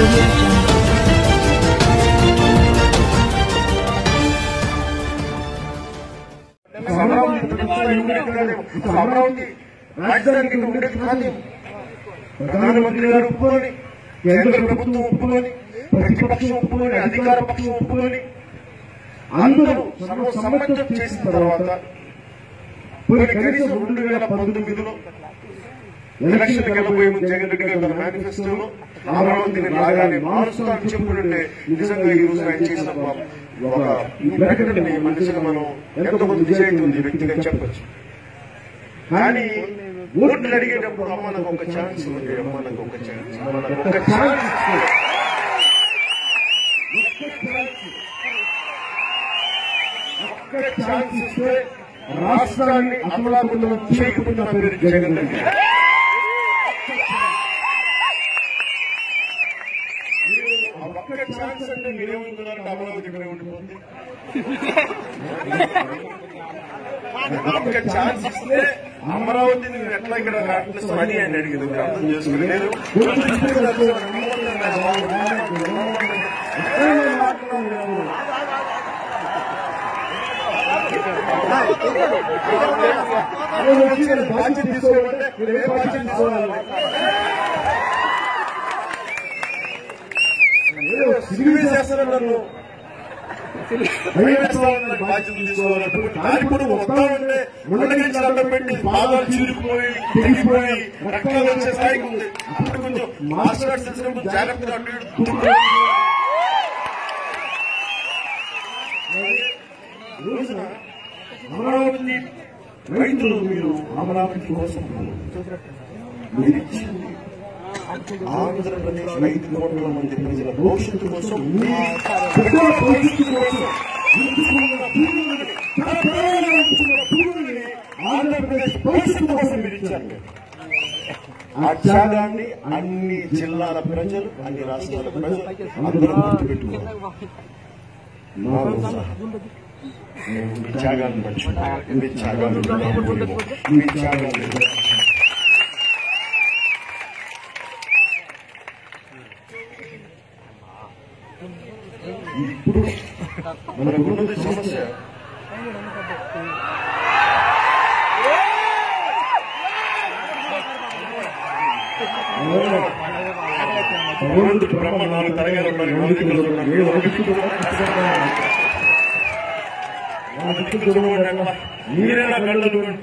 audio jungle. Amaravati ప్రభుత్వానికి ఉండేది కాదేమో. అసలు అమరావతి రాజధానికి ఉండేది కాదేమో ప్రధానమంత్రి గారు ఒప్పుకొని కేంద్ర ప్రభుత్వం ఒప్పుకొని ప్రతిపక్షం ఒప్పుకొని అధికార పక్షం ఒప్పుకొని అందరూ సర్వసమ్మతం చేసిన తర్వాత పోయి కనీసం రెండు వేల పంతొమ్మిదిలో ఎలక్షన్ వెళ్ళబోయే ముందు జగన్ రెడ్డి గారు తన మేనిఫెస్టోలో అమరావతిని రాగానే మారుస్తానని చెప్పుకుంటే నిజంగా ఈ రోజు ఆయన చేసిన ఒక ఈ ప్రకటన ఈ మనిషిని మనం ఎంతమంది విజయం ఉంది ఈ వ్యక్తిగా చెప్పచ్చు కానీ ఓట్లు అడిగేటప్పుడు అమ్మ నాకు ఒక ఛాన్స్ ఉంది అమ్మ నాకు ఒక ఛాన్స్ అమ్మ నాకు ఒక ఛాన్స్ ఇస్తే ఒక్క ఛాన్స్ ఇస్తే రాష్ట్రాన్ని అమలాపురం చేయకపోతే నా పేరు జగన్ రెడ్డి ఆ ఒక్క ఛాన్స్ అంటే మీరేమనుకున్నారంటే అమరావతి ఇక్కడే ఉండిపోతుంది ఒక్క ఛాన్స్ ఇస్తే అమరావతిని నేను ఎట్లా ఇక్కడ కట్టిస్తాను అని ఆయన అడిగింది మీరు అర్థం చేసుకుని నేను బాధ్యత తీసుకోవాలంటే మీరు ఏ బాధ్యత తీసుకోవాలి ఏదో సినిమా చేస్తారని నన్ను భయపెట్టాలన్న బాధ్యత తీసుకోవాలన్నప్పుడు కాలిపుడు వస్తానంటే ముండగించి దండం పెట్టి పాదాలు చీలిపోయి తెగిపోయి రక్తాలు వచ్చే స్థాయికి ఉంది అప్పుడు కొంచెం మార్షల్ ఆర్ట్స్ తెలిసినప్పుడు జాగ్రత్తగా అటు ఇటు దూకుతూ ఈ రోజున అమరావతి రైతులు మీరు అమరావతి కోసం మీరు ఇచ్చింది ఆంధ్రప్రదేశ్ ఐదు కోట్ల మంది ప్రజల భవిష్యత్తు కోసం మీ బిడ్డల భవిష్యత్తు కోసం ఎంచుకున్న భూములని, తరతరాలుగా ఎంచుకున్న భూములని ఆంధ్రప్రదేశ్ భవిష్యత్తు కోసం మీరు ఇచ్చారు ఆ త్యాగాన్ని అన్ని జిల్లాల ప్రజలు అన్ని రాష్ట్రాల ప్రజలు అందరూ గుర్తుపెట్టుకోవాలి నాతో సహా మేము మీ త్యాగాన్ని మర్చిపోయాం మీ త్యాగాన్ని విడవకూడదు. మీ త్యాగాన్ని విడవకూడదు. ఇప్పుడు మనకు ఉన్నది సమస్య భగవంతుడు బ్రహ్మ నాలుగు తరగతి ఉన్నారు నాలుగు దిక్కులు ఉన్నారు ఏడు ఒక దిక్కు నా దిక్కు చూడమంటే ఎట్లా? మీరే నా కళ్ళు అనుకోండి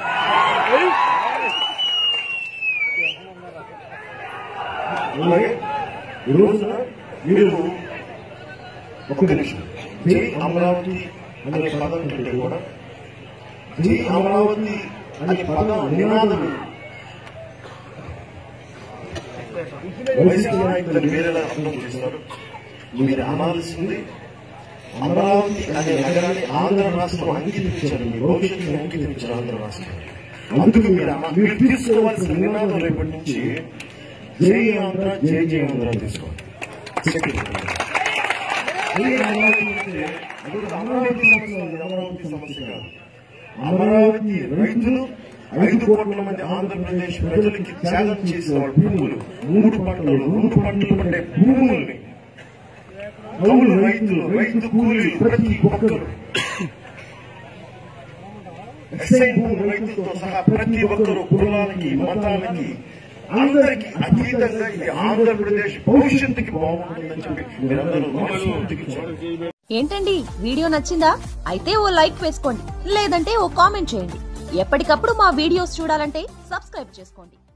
అలాగే ఈ రోజున మీరు ఒక్క నిమిషం జై అమరావతి అనే పదం కంటే కూడా జై అమరావతి అనే పదం నినాదం వైసీపీ నాయకులు వేరేలా అర్థం చేస్తారు మీరు అనాల్సింది అమరావతి అనే నగరాన్ని ఆంధ్ర రాష్ట్రం అంగీకరించారు మీ భవిష్యత్తుని అంగీకరించారు ఆంధ్ర రాష్ట్రం అందుకు మీరు అన- మీరు తీసుకోవాల్సిన నినాదం రేపటి నుంచి జై ఆంధ్ర జై జై ఆంధ్ర తీసుకోవాలి సెకండ్ అదే అమరావతి అంటే అది అమరావతి సమస్య ఉంది, అమరావతి సమస్య కాదు అమరావతి రైతులు ఐదు కోట్ల మంది ఆంధ్రప్రదేశ్ ప్రజలకి త్యాగం చేసిన వాళ్ళ భూములు మూడు పంటలు మూడు పంటలు పండే భూముల్ని కౌలు రైతులు రైతు కూలీలు ప్రతి ఒక్కరు ఎస్ఐ భూమి రైతులతో సహా ప్రతి ఒక్కరు కులాలకి మతాలకి అందరికీ అతీతంగా ఇది ఆంధ్రప్రదేశ్ భవిష్యత్తుకి బాగుంటుందని చెప్పి మీరందరూ మనస్ఫూర్తికి చూడండి ఏంటండి వీడియో నచ్చిందా అయితే ఓ లైక్ వేసుకోండి లేదంటే ఓ కామెంట్ చేయండి ఎప్పటికప్పుడు మా వీడియోస్ చూడాలంటే సబ్స్క్రైబ్ చేసుకోండి